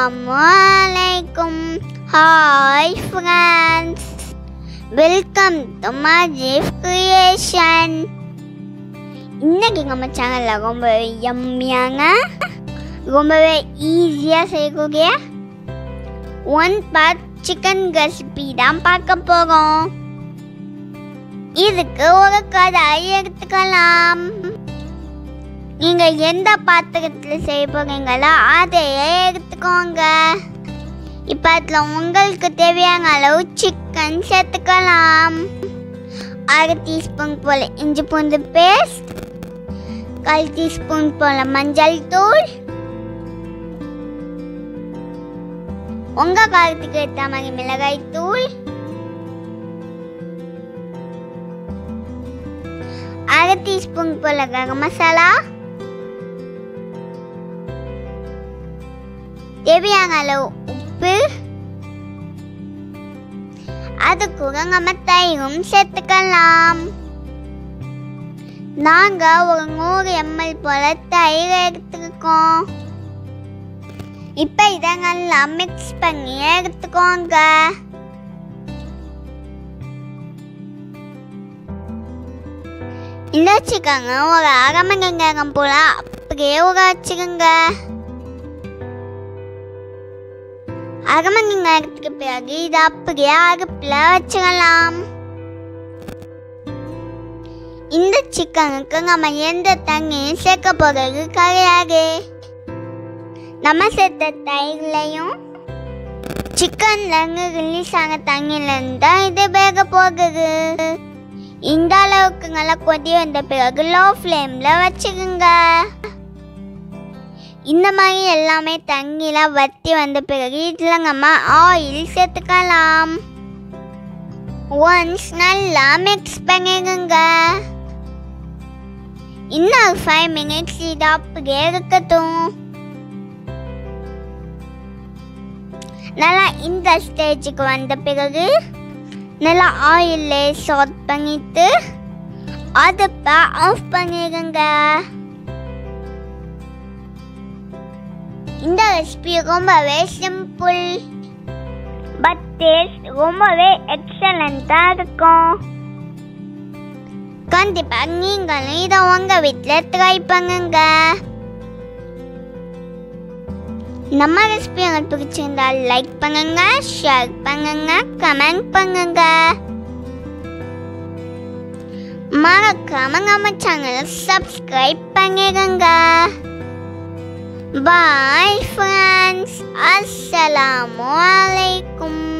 Assalamualaikum. Hi friends. Welcome to Majib creation இன்னைக்கு நம்ம சேனலில் ரொம்ப யம்மியாங்க ரொம்பவே ஈஸியாக செய்யக்கூடிய ஒன் பார்ட் சிக்கன் ரெசிபி தான் பார்க்க போகிறோம் இதுக்கு ஒரு கடாய் எடுத்துக்கலாம் நீங்க எந்த பாத்திரத்துல செய்ய போறீங்களோ அதையே எடுத்துக்கோங்க இப்போ அதில் உங்களுக்கு தேவையான அளவு சிக்கன் சேர்த்துக்கலாம் அரை டீஸ்பூன் போல் இஞ்சி பூண்டு பேஸ்ட் கால் டீஸ்பூன் போல் மஞ்சள் தூள் உங்க காரத்துக்கு ஏற்ற மாதிரி மிளகாய் தூள் அரை டீஸ்பூன் போல் கரம் மசாலா தேவையான அளவு உப்பு அது கூட நம்ம தயிரும் சேர்த்துக்கலாம் நாங்க ஒரு நூறு எம்எல் போல தயிர் எடுத்துருக்கோம் இப்ப இதை நல்லா மிக்ஸ் பண்ணி எடுத்துக்கோங்க இந்த வச்சுக்கோங்க ஒரு அரை மணி நேரம் போல அப்படியே ஊற வச்சுக்கோங்க அரை மணி நேரத்துக்கு பிறகு இதை அப்படியே அடுப்பில் வச்சிடலாம் இந்த சிக்கனுக்கு நம்ம எந்த தண்ணியும் சேர்க்க போகிறது கிடையாது நம்ம சேர்த்த தயிர்லையும் சிக்கன்ல இருந்து ரிலீஸ் ஆன தண்ணியிலேருந்து தான் இது வேக போகுது இந்த அளவுக்கு நல்லா கொதி வந்த பிறகு லோ ஃப்ளேமில் வச்சுக்கோங்க இந்த மாதிரி எல்லாமே தண்ணிலாம் வத்தி வந்த பிறகு இதில் நம்ம ஆயில் சேர்த்துக்கலாம் ஒன்ஸ் நல்லா மிக்ஸ் பண்ணிடுங்க இன்னும் ஃபைவ் மினிட்ஸ் இது அப்படியே இருக்கட்டும் நல்லா இந்த ஸ்டேஜுக்கு வந்த பிறகு நல்லா ஆயிலில் ஷார்ட் பண்ணிட்டு அடுப்பை ஆஃப் பண்ணிடுங்க இந்த ரெசிபி ரொம்பவே சிம்பிள் பட் டேஸ்ட் ரொம்பவே எக்ஸலண்ட்டாக இருக்கும் கண்டிப்பாக நீங்களும் இதை உங்கள் வீட்டில் ட்ரை பண்ணுங்க நம்ம ரெசிபி உங்களுக்கு பிடிச்சிருந்தா லைக் பண்ணுங்க ஷேர் பண்ணுங்க கமெண்ட் பண்ணுங்க மறக்காம நம்ம சேனலை சப்ஸ்கிரைப் பண்ணிடுங்க Bye friends. Assalamualaikum.